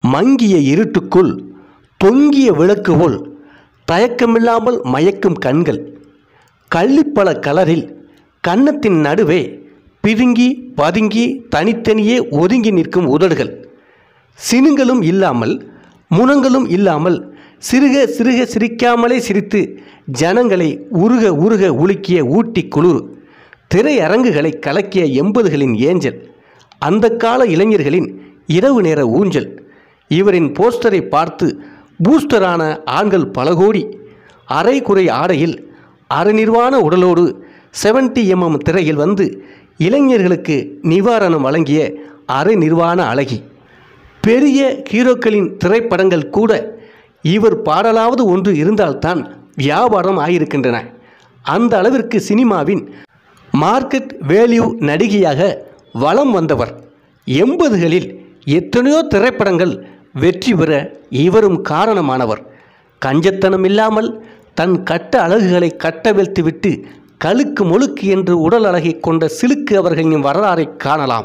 மங்கிய இருட்டுக்குள் தொங்கிய விளக்கு போல் தயக்கமில்லாமல் மயக்கும் கண்கள் கள்ளிப்பழ கலரில் கன்னத்தின் நடுவே பிதுங்கி பதுங்கி தனித்தனியே ஒதுங்கி நிற்கும் உதடுகள் சினுங்களும் இல்லாமல் முனங்களும் இல்லாமல் சிறுக சிறுக சிரிக்காமலே சிரித்து ஜனங்களை உருக உருக உலுக்கிய ஊட்டி குளிர் திரையரங்குகளை கலக்கிய எண்பதுகளின் ஏஞ்சல் அந்த கால இளைஞர்களின் இரவு நேர ஊஞ்சல் இவரின் போஸ்டரை பார்த்து பூஸ்டரான ஆண்கள் பல கோடி அரைகுறை ஆடையில் அரைநிர்வாண உடலோடு 70 எம்எம் திரையில் வந்து இளைஞர்களுக்கு நிவாரணம் வழங்கிய அரை நிர்வாண அழகி பெரிய ஹீரோக்களின் திரைப்படங்கள் கூட இவர் பாடலாவது ஒன்று இருந்தால்தான் வியாபாரம் ஆகியிருக்கின்றன அந்த அளவிற்கு சினிமாவின் மார்க்கெட் வேல்யூ நடிகையாக வலம் வந்தவர் எண்பதுகளில் எத்தனையோ திரைப்படங்கள் வெற்றி பெற இவரும் காரணமானவர் கஞ்சத்தனம் இல்லாமல் தன் கட்ட அழகுகளை கட்டவிழ்த்துவிட்டு கழுக்கு மொழுக்கு என்று உடல் அழகை கொண்ட சிலுக்கு அவர்களின் வரலாறை காணலாம்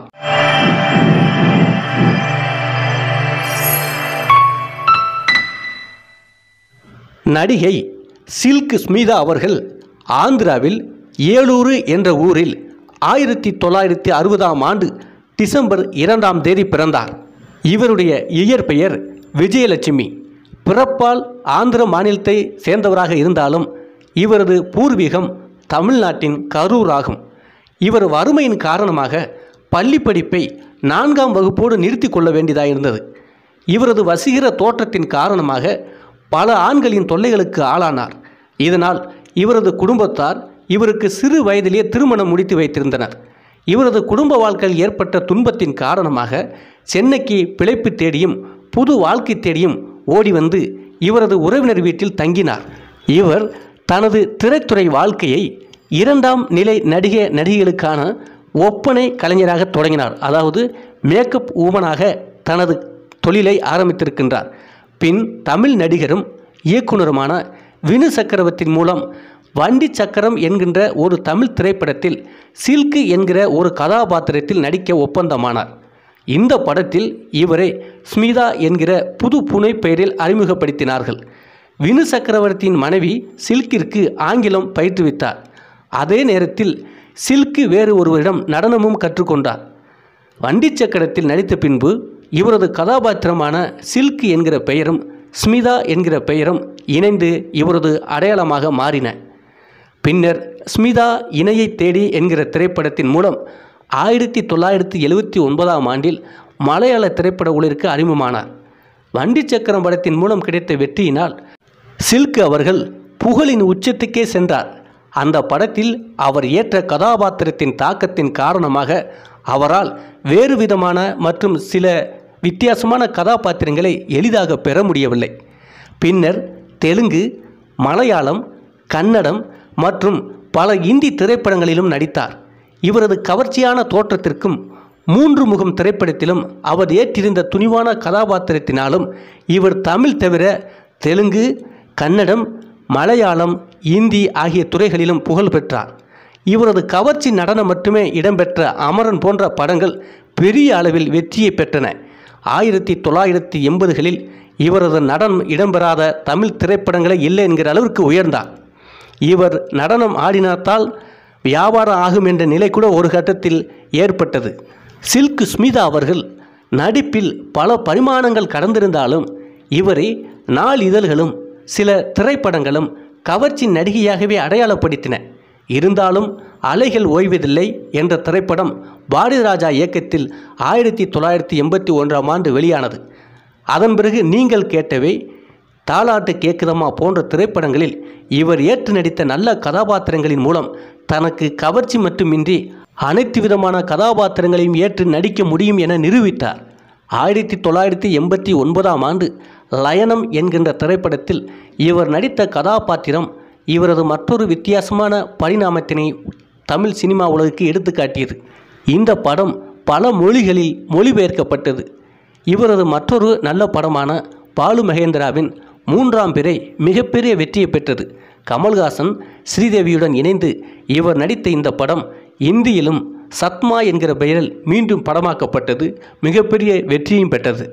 நடிகை சில்க் ஸ்மிதா அவர்கள் ஆந்திராவில் ஏலூரு என்ற ஊரில் ஆயிரத்தி தொள்ளாயிரத்தி அறுபதாம் ஆண்டு டிசம்பர் இரண்டாம் தேதி பிறந்தார் இவருடைய இயற்பெயர் விஜயலட்சுமி பிறப்பால் ஆந்திர மாநிலத்தை சேர்ந்தவராக இருந்தாலும் இவரது பூர்வீகம் தமிழ்நாட்டின் கரூர் ஆகும் இவர் வறுமையின் காரணமாக பள்ளி படிப்பை நான்காம் வகுப்போடு நிறுத்தி கொள்ள வேண்டியதாயிருந்தது இவரது வசீகர தோற்றத்தின் காரணமாக பல ஆண்களின் தொல்லைகளுக்கு ஆளானார் இதனால் இவரது குடும்பத்தார் இவருக்கு சிறு வயதிலேயே திருமணம் முடித்து வைத்திருந்தனர் இவரது குடும்ப வாழ்க்கையில் ஏற்பட்ட துன்பத்தின் காரணமாக சென்னைக்கு பிழைப்பு தேடியும் புது வாழ்க்கை தேடியும் ஓடி வந்து இவரது உறவினர் வீட்டில் தங்கினார் இவர் தனது திரைத்துறை வாழ்க்கையை இரண்டாம் நிலை நடிகை நடிகைகளுக்கான ஒப்பனை கலைஞராக தொடங்கினார் அதாவது மேக்கப் ஊமனாக தனது தொழிலை ஆரம்பித்திருக்கின்றார் பின் தமிழ் நடிகரும் இயக்குனருமான வினு சக்கரவர்த்தின் மூலம் வண்டி சக்கரம் என்கின்ற ஒரு தமிழ் திரைப்படத்தில் சில்கு என்கிற ஒரு கதாபாத்திரத்தில் நடிக்க ஒப்பந்தமானார் இந்த படத்தில் இவரை ஸ்மிதா என்கிற புது புனை பெயரில் அறிமுகப்படுத்தினார்கள் வினு சக்கரவர்த்தியின் மனைவி சில்கிற்கு ஆங்கிலம் பயிற்றுவித்தார் அதே நேரத்தில் சில்கு வேறு ஒருவரிடம் நடனமும் கற்றுக்கொண்டார் வண்டி சக்கரத்தில் நடித்த பின்பு இவரது கதாபாத்திரமான சில்க் என்கிற பெயரும் ஸ்மிதா என்கிற பெயரும் இணைந்து இவரது அடையாளமாக மாறின பின்னர் ஸ்மிதா இணையை தேடி என்கிற திரைப்படத்தின் மூலம் ஆயிரத்தி தொள்ளாயிரத்தி எழுவத்தி ஒன்பதாம் ஆண்டில் மலையாள திரைப்பட உலகிற்கு அறிமுகமானார் வண்டி சக்கரம் படத்தின் மூலம் கிடைத்த வெற்றியினால் சில்க் அவர்கள் புகழின் உச்சத்துக்கே சென்றார் அந்த படத்தில் அவர் ஏற்ற கதாபாத்திரத்தின் தாக்கத்தின் காரணமாக அவரால் வேறு விதமான மற்றும் சில வித்தியாசமான கதாபாத்திரங்களை எளிதாக பெற முடியவில்லை பின்னர் தெலுங்கு மலையாளம் கன்னடம் மற்றும் பல இந்தி திரைப்படங்களிலும் நடித்தார் இவரது கவர்ச்சியான தோற்றத்திற்கும் மூன்று முகம் திரைப்படத்திலும் அவர் ஏற்றிருந்த துணிவான கதாபாத்திரத்தினாலும் இவர் தமிழ் தவிர தெலுங்கு கன்னடம் மலையாளம் இந்தி ஆகிய துறைகளிலும் புகழ் பெற்றார் இவரது கவர்ச்சி நடனம் மட்டுமே இடம்பெற்ற அமரன் போன்ற படங்கள் பெரிய அளவில் வெற்றியை பெற்றன ஆயிரத்தி தொள்ளாயிரத்தி எண்பதுகளில் இவரது நடனம் இடம்பெறாத தமிழ் திரைப்படங்களே இல்லை என்கிற அளவிற்கு உயர்ந்தார் இவர் நடனம் ஆடினத்தால் வியாபாரம் ஆகும் என்ற நிலை கூட ஒரு கட்டத்தில் ஏற்பட்டது சில்க் ஸ்மிதா அவர்கள் நடிப்பில் பல பரிமாணங்கள் கடந்திருந்தாலும் இவரை நாள் இதழ்களும் சில திரைப்படங்களும் கவர்ச்சி நடிகையாகவே அடையாளப்படுத்தின இருந்தாலும் அலைகள் ஓய்வதில்லை என்ற திரைப்படம் பாரதிராஜா இயக்கத்தில் ஆயிரத்தி தொள்ளாயிரத்தி எண்பத்தி ஒன்றாம் ஆண்டு வெளியானது அதன் பிறகு நீங்கள் கேட்டவை தாலாட்டு கேக்குதம்மா போன்ற திரைப்படங்களில் இவர் ஏற்று நடித்த நல்ல கதாபாத்திரங்களின் மூலம் தனக்கு கவர்ச்சி மட்டுமின்றி அனைத்து விதமான கதாபாத்திரங்களையும் ஏற்று நடிக்க முடியும் என நிரூபித்தார் ஆயிரத்தி தொள்ளாயிரத்தி எண்பத்தி ஒன்பதாம் ஆண்டு லயனம் என்கின்ற திரைப்படத்தில் இவர் நடித்த கதாபாத்திரம் இவரது மற்றொரு வித்தியாசமான பரிணாமத்தினை தமிழ் சினிமா உலகுக்கு எடுத்துக்காட்டியது இந்த படம் பல மொழிகளில் மொழிபெயர்க்கப்பட்டது இவரது மற்றொரு நல்ல படமான பாலு மகேந்திராவின் மூன்றாம் பிறை மிகப்பெரிய வெற்றியை பெற்றது கமல்ஹாசன் ஸ்ரீதேவியுடன் இணைந்து இவர் நடித்த இந்த படம் இந்தியிலும் சத்மா என்கிற பெயரில் மீண்டும் படமாக்கப்பட்டது மிகப்பெரிய வெற்றியும் பெற்றது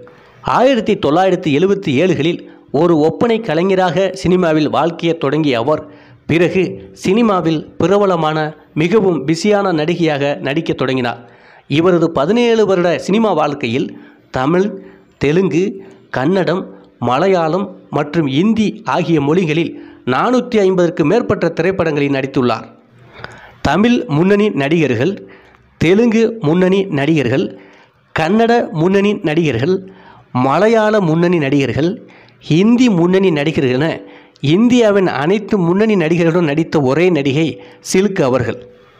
ஆயிரத்தி தொள்ளாயிரத்தி எழுபத்தி ஏழுகளில் ஒரு ஒப்பனை கலைஞராக சினிமாவில் வாழ்க்கையை தொடங்கிய அவர் பிறகு சினிமாவில் பிரபலமான மிகவும் பிஸியான நடிகையாக நடிக்கத் தொடங்கினார் இவரது பதினேழு வருட சினிமா வாழ்க்கையில் தமிழ் தெலுங்கு கன்னடம் மலையாளம் மற்றும் இந்தி ஆகிய மொழிகளில் நானூற்றி ஐம்பதுக்கு மேற்பட்ட திரைப்படங்களில் நடித்துள்ளார் தமிழ் முன்னணி நடிகர்கள் தெலுங்கு முன்னணி நடிகர்கள் கன்னட முன்னணி நடிகர்கள் மலையாள முன்னணி நடிகர்கள் ஹிந்தி முன்னணி நடிகர்கள் என இந்தியாவின் அனைத்து முன்னணி நடிகர்களுடன் நடித்த ஒரே நடிகை சில்க் அவர்கள்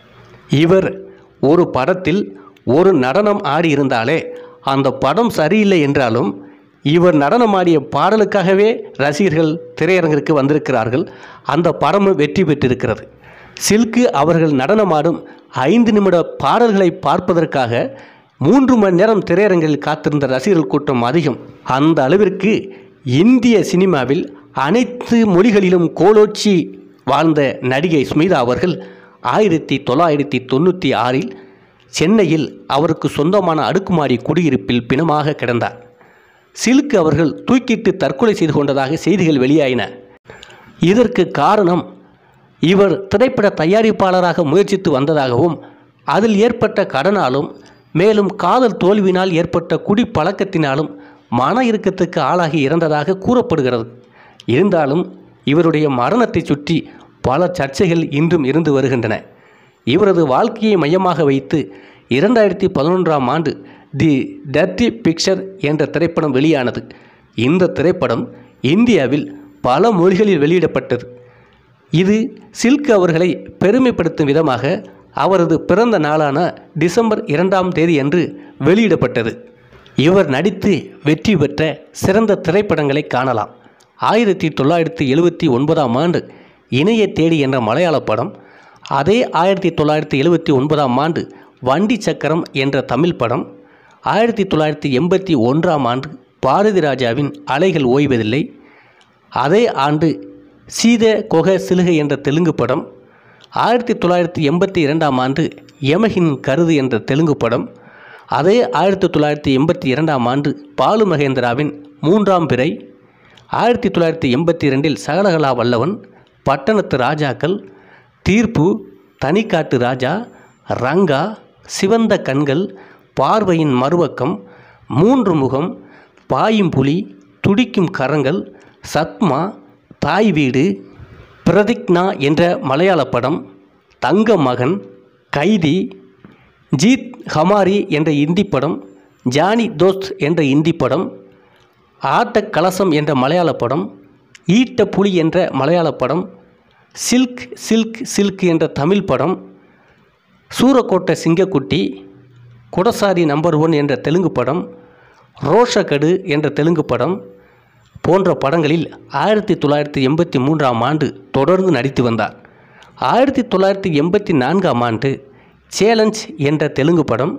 இவர் ஒரு படத்தில் ஒரு நடனம் ஆடியிருந்தாலே அந்த படம் சரியில்லை என்றாலும் இவர் நடனமாடிய பாடலுக்காகவே ரசிகர்கள் திரையரங்கிற்கு வந்திருக்கிறார்கள் அந்த படமும் வெற்றி பெற்றிருக்கிறது சில்கு அவர்கள் நடனமாடும் ஐந்து நிமிட பாடல்களை பார்ப்பதற்காக மூன்று மணி நேரம் திரையரங்கில் காத்திருந்த ரசிகர்கள் கூட்டம் அதிகம் அந்த அளவிற்கு இந்திய சினிமாவில் அனைத்து மொழிகளிலும் கோலோச்சி வாழ்ந்த நடிகை ஸ்மிதா அவர்கள் ஆயிரத்தி தொள்ளாயிரத்தி தொண்ணூற்றி ஆறில் சென்னையில் அவருக்கு சொந்தமான அடுக்குமாடி குடியிருப்பில் பிணமாக கிடந்தார் சில்க் அவர்கள் தூக்கிட்டு தற்கொலை செய்து கொண்டதாக செய்திகள் வெளியாயின இதற்கு காரணம் இவர் திரைப்பட தயாரிப்பாளராக முயற்சித்து வந்ததாகவும் அதில் ஏற்பட்ட கடனாலும் மேலும் காதல் தோல்வினால் ஏற்பட்ட குடிப்பழக்கத்தினாலும் மன இறுக்கத்துக்கு ஆளாகி இறந்ததாக கூறப்படுகிறது இருந்தாலும் இவருடைய மரணத்தை சுற்றி பல சர்ச்சைகள் இன்றும் இருந்து வருகின்றன இவரது வாழ்க்கையை மையமாக வைத்து இரண்டாயிரத்தி பதினொன்றாம் ஆண்டு தி டர்ட்டி பிக்சர் என்ற திரைப்படம் வெளியானது இந்த திரைப்படம் இந்தியாவில் பல மொழிகளில் வெளியிடப்பட்டது இது சில்க் அவர்களை பெருமைப்படுத்தும் விதமாக அவரது பிறந்த நாளான டிசம்பர் இரண்டாம் தேதி அன்று வெளியிடப்பட்டது இவர் நடித்து வெற்றி பெற்ற சிறந்த திரைப்படங்களை காணலாம் ஆயிரத்தி தொள்ளாயிரத்தி எழுபத்தி ஒன்பதாம் ஆண்டு இணைய தேடி என்ற மலையாள படம் அதே ஆயிரத்தி தொள்ளாயிரத்தி எழுபத்தி ஒன்பதாம் ஆண்டு வண்டி சக்கரம் என்ற தமிழ் படம் ஆயிரத்தி தொள்ளாயிரத்தி எண்பத்தி ஒன்றாம் ஆண்டு பாரதி ராஜாவின் அலைகள் ஓய்வதில்லை அதே ஆண்டு சீத கொக சிலுகை என்ற தெலுங்கு படம் ஆயிரத்தி தொள்ளாயிரத்தி எண்பத்தி இரண்டாம் ஆண்டு யமகின் கருது என்ற தெலுங்கு படம் அதே ஆயிரத்தி தொள்ளாயிரத்தி எண்பத்தி இரண்டாம் ஆண்டு பாலு மகேந்திராவின் மூன்றாம் பிறை ஆயிரத்தி தொள்ளாயிரத்தி எண்பத்தி இரண்டில் சகலகலா வல்லவன் பட்டணத்து ராஜாக்கள் தீர்ப்பு தனிக்காட்டு ராஜா ரங்கா சிவந்த கண்கள் பார்வையின் மறுபக்கம் மூன்று முகம் பாயும் புலி துடிக்கும் கரங்கள் சத்மா தாய் வீடு பிரதிக்னா என்ற மலையாள படம் தங்க மகன் கைதி ஜீத் ஹமாரி என்ற இந்தி படம் ஜானி தோஸ்த் என்ற இந்தி படம் ஆட்ட கலசம் என்ற மலையாள படம் ஈட்ட புலி என்ற மலையாள படம் சில்க் சில்க் சில்க் என்ற தமிழ் படம் சூரக்கோட்டை சிங்கக்குட்டி குடசாரி நம்பர் ஒன் என்ற தெலுங்கு படம் ரோஷகடு என்ற தெலுங்கு படம் போன்ற படங்களில் ஆயிரத்தி தொள்ளாயிரத்தி எண்பத்தி மூன்றாம் ஆண்டு தொடர்ந்து நடித்து வந்தார் ஆயிரத்தி தொள்ளாயிரத்தி எண்பத்தி நான்காம் ஆண்டு சேலஞ்ச் என்ற தெலுங்கு படம்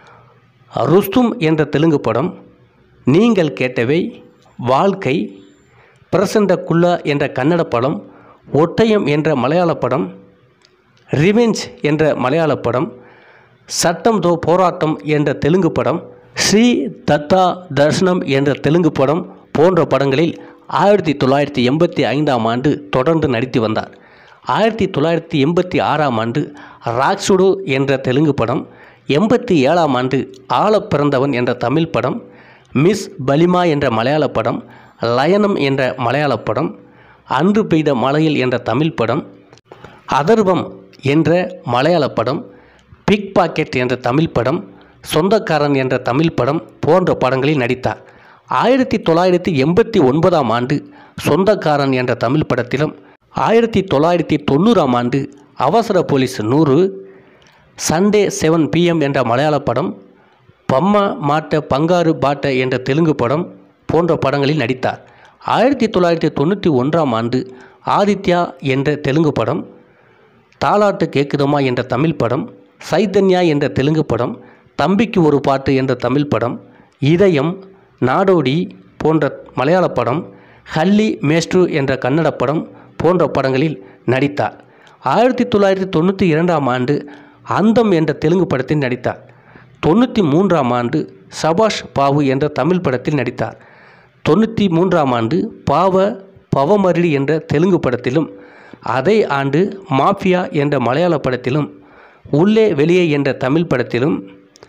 ருஸ்தும் என்ற தெலுங்கு படம் நீங்கள் கேட்டவை வாழ்க்கை பிரசண்ட குல்லா என்ற கன்னட படம் ஒட்டயம் என்ற மலையாள படம் ரிவெஞ்ச் என்ற மலையாள படம் சட்டம் தோ போராட்டம் என்ற தெலுங்கு படம் ஸ்ரீ தத்தா தர்ஷனம் என்ற தெலுங்கு படம் போன்ற படங்களில் ஆயிரத்தி தொள்ளாயிரத்தி எண்பத்தி ஐந்தாம் ஆண்டு தொடர்ந்து நடித்து வந்தார் ஆயிரத்தி தொள்ளாயிரத்தி எண்பத்தி ஆறாம் ஆண்டு ராக்சுடு என்ற தெலுங்கு படம் எண்பத்தி ஏழாம் ஆண்டு ஆளப் பிறந்தவன் என்ற தமிழ் படம் மிஸ் பலிமா என்ற மலையாள படம் லயனம் என்ற மலையாள படம் அன்று பெய்த மலையில் என்ற தமிழ் படம் அதர்வம் என்ற மலையாள படம் பிக் பாக்கெட் என்ற தமிழ் படம் சொந்தக்காரன் என்ற தமிழ் படம் போன்ற படங்களில் நடித்தார் ஆயிரத்தி தொள்ளாயிரத்தி எண்பத்தி ஒன்பதாம் ஆண்டு சொந்தக்காரன் என்ற தமிழ் படத்திலும் ஆயிரத்தி தொள்ளாயிரத்தி தொண்ணூறாம் ஆண்டு அவசர போலீஸ் நூறு சண்டே செவன் பிஎம் என்ற மலையாள படம் பம்மா மாட்ட பங்காரு பாட்ட என்ற தெலுங்கு படம் போன்ற படங்களில் நடித்தார் ஆயிரத்தி தொள்ளாயிரத்தி தொண்ணூற்றி ஒன்றாம் ஆண்டு ஆதித்யா என்ற தெலுங்கு படம் தாலாட்டு கேட்குதமா என்ற தமிழ் படம் சைதன்யா என்ற தெலுங்கு படம் தம்பிக்கு ஒரு பாட்டு என்ற தமிழ் படம் இதயம் நாடோடி போன்ற மலையாள படம் ஹல்லி மேஸ்ட்ரு என்ற கன்னட படம் போன்ற படங்களில் நடித்தார் ஆயிரத்தி தொள்ளாயிரத்தி தொண்ணூற்றி இரண்டாம் ஆண்டு அந்தம் என்ற தெலுங்கு படத்தில் நடித்தார் தொண்ணூற்றி மூன்றாம் ஆண்டு சபாஷ் பாபு என்ற தமிழ் படத்தில் நடித்தார் தொண்ணூற்றி மூன்றாம் ஆண்டு பாவ பவமருளி என்ற தெலுங்கு படத்திலும் அதே ஆண்டு மாஃபியா என்ற மலையாள படத்திலும் உள்ளே வெளியே என்ற தமிழ் படத்திலும்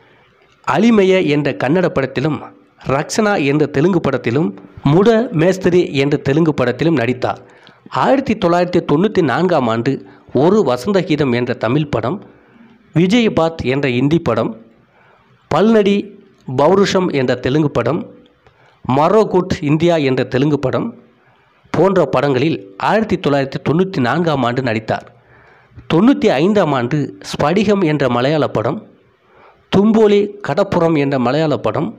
அலிமய என்ற கன்னட படத்திலும் ரக்ஷனா என்ற தெலுங்கு படத்திலும் முட மேஸ்திரி என்ற தெலுங்கு படத்திலும் நடித்தார் ஆயிரத்தி தொள்ளாயிரத்தி தொண்ணூற்றி நான்காம் ஆண்டு ஒரு வசந்த கீதம் என்ற தமிழ் படம் விஜயபாத் என்ற இந்தி படம் பல்நடி பௌருஷம் என்ற தெலுங்கு படம் மரோகுட் இந்தியா என்ற தெலுங்கு படம் போன்ற படங்களில் ஆயிரத்தி தொள்ளாயிரத்தி தொண்ணூற்றி நான்காம் ஆண்டு நடித்தார் தொண்ணூற்றி ஐந்தாம் ஆண்டு ஸ்படிகம் என்ற மலையாள படம் தும்போலி கடப்புறம் என்ற மலையாள படம்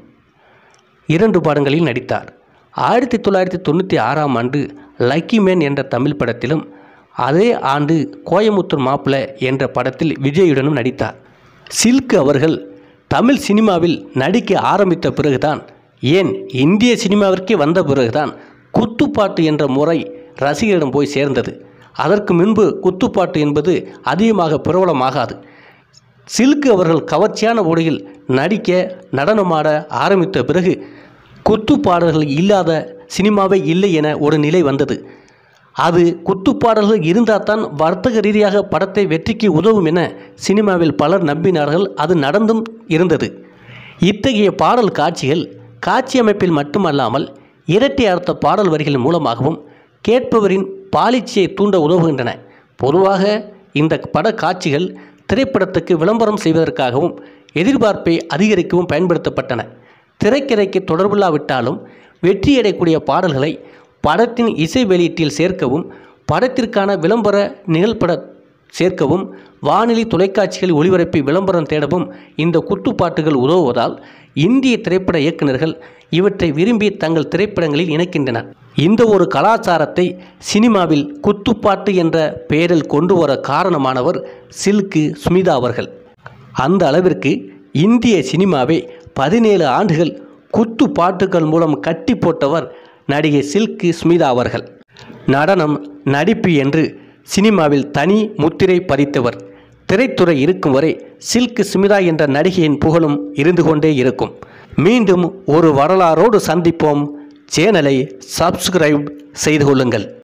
இரண்டு படங்களில் நடித்தார் ஆயிரத்தி தொள்ளாயிரத்தி தொண்ணூற்றி ஆறாம் ஆண்டு லக்கி மேன் என்ற தமிழ் படத்திலும் அதே ஆண்டு கோயமுத்தூர் மாப்பிள்ளை என்ற படத்தில் விஜயுடனும் நடித்தார் சில்க் அவர்கள் தமிழ் சினிமாவில் நடிக்க ஆரம்பித்த பிறகுதான் ஏன் இந்திய சினிமாவிற்கே வந்த பிறகுதான் குத்துப்பாட்டு என்ற முறை ரசிகரிடம் போய் சேர்ந்தது அதற்கு முன்பு குத்துப்பாட்டு என்பது அதிகமாக பிரபலமாகாது சில்க் அவர்கள் கவர்ச்சியான உடையில் நடிக்க நடனமாட ஆரம்பித்த பிறகு குத்துப்பாடல்கள் இல்லாத சினிமாவே இல்லை என ஒரு நிலை வந்தது அது குத்துப்பாடல்கள் இருந்தால் தான் வர்த்தக ரீதியாக படத்தை வெற்றிக்கு உதவும் என சினிமாவில் பலர் நம்பினார்கள் அது நடந்தும் இருந்தது இத்தகைய பாடல் காட்சிகள் காட்சி அமைப்பில் மட்டுமல்லாமல் இரட்டை அர்த்த பாடல் வரிகள் மூலமாகவும் கேட்பவரின் பாலிச்சியை தூண்ட உதவுகின்றன பொதுவாக இந்த பட காட்சிகள் திரைப்படத்துக்கு விளம்பரம் செய்வதற்காகவும் எதிர்பார்ப்பை அதிகரிக்கவும் பயன்படுத்தப்பட்டன திரைக்கதைக்கு தொடர்பில்லாவிட்டாலும் வெற்றியடையக்கூடிய பாடல்களை படத்தின் இசை வெளியீட்டில் சேர்க்கவும் படத்திற்கான விளம்பர நிகழ்பட சேர்க்கவும் வானொலி தொலைக்காட்சிகள் ஒளிபரப்பி விளம்பரம் தேடவும் இந்த குத்துப்பாட்டுகள் உதவுவதால் இந்திய திரைப்பட இயக்குநர்கள் இவற்றை விரும்பி தங்கள் திரைப்படங்களில் இணைக்கின்றனர் இந்த ஒரு கலாச்சாரத்தை சினிமாவில் குத்துப்பாட்டு என்ற பெயரில் கொண்டு வர காரணமானவர் சில்கு ஸ்மிதா அவர்கள் அந்த அளவிற்கு இந்திய சினிமாவை பதினேழு ஆண்டுகள் குத்து பாட்டுகள் மூலம் கட்டி போட்டவர் நடிகை சில்கு ஸ்மிதா அவர்கள் நடனம் நடிப்பு என்று சினிமாவில் தனி முத்திரை பதித்தவர் திரைத்துறை இருக்கும் வரை சில்க் ஸ்மிதா என்ற நடிகையின் புகழும் இருந்து கொண்டே இருக்கும் மீண்டும் ஒரு வரலாறோடு சந்திப்போம் சேனலை சப்ஸ்கிரைப் செய்து கொள்ளுங்கள்